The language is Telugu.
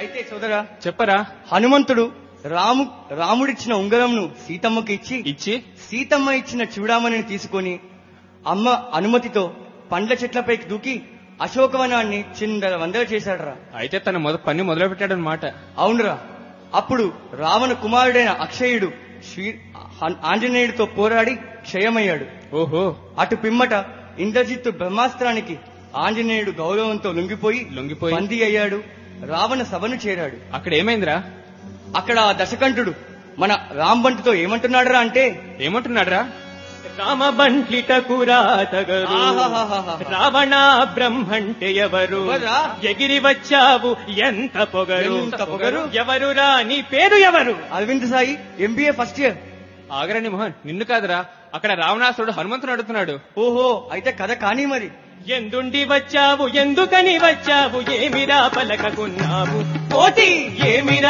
అయితే సోదరా చెప్పరా హనుమంతుడు రాము రాముడిచ్చిన ఉంగరంను సీతమ్మకి ఇచ్చి ఇచ్చి సీతమ్మ ఇచ్చిన చూడామణిని తీసుకొని అమ్మ అనుమతితో పండ్ల చెట్లపైకి దూకి అశోకవనాన్ని చిందర వందర చేశాడరా అయితే తన మొద పని మొదలు పెట్టాడు అనమాట అవునురా అప్పుడు రావణ కుమారుడైన అక్షయుడు శ్రీ ఆం- ఆంజనేయుడితో పోరాడి క్షయమయ్యాడు ఓహో అటు పిమ్మట ఇంద్రజిత్తు బ్రహ్మాస్త్రానికి ఆంజనేయుడు గౌరవంతో లొంగిపోయి లొంగిపోయి బందీ అయ్యాడు రావణ సభను చేరాడు అక్కడ ఏమైందిరా అక్కడ ఆ దశకంఠుడు మన రాంబంటుతో ఏమంటున్నాడురా అంటే ఏమంటున్నాడురా రామబంట్లిట కురాతగరు ఆహాహాహాహా. రావణ బ్రహ్మంటే ఎవరు ఎవర్రా? ఎగిరి వచ్చావు ఎంత పొగరు ఎంత పొగరు? ఎవరురా నీ పేరు ఎవరు Aravind Sai MBA first year ఆగరాని మోహన్ నిన్ను కాదురా అక్కడ రావణాసుడు హనుమంతుని అడుగుతున్నాడు ఓహో అయితే కథ కానీ మరి ఎందుండి వచ్చావు ఎందుకని వచ్చావు ఏమిరా పలకకున్నావు కోటి ఏమిరా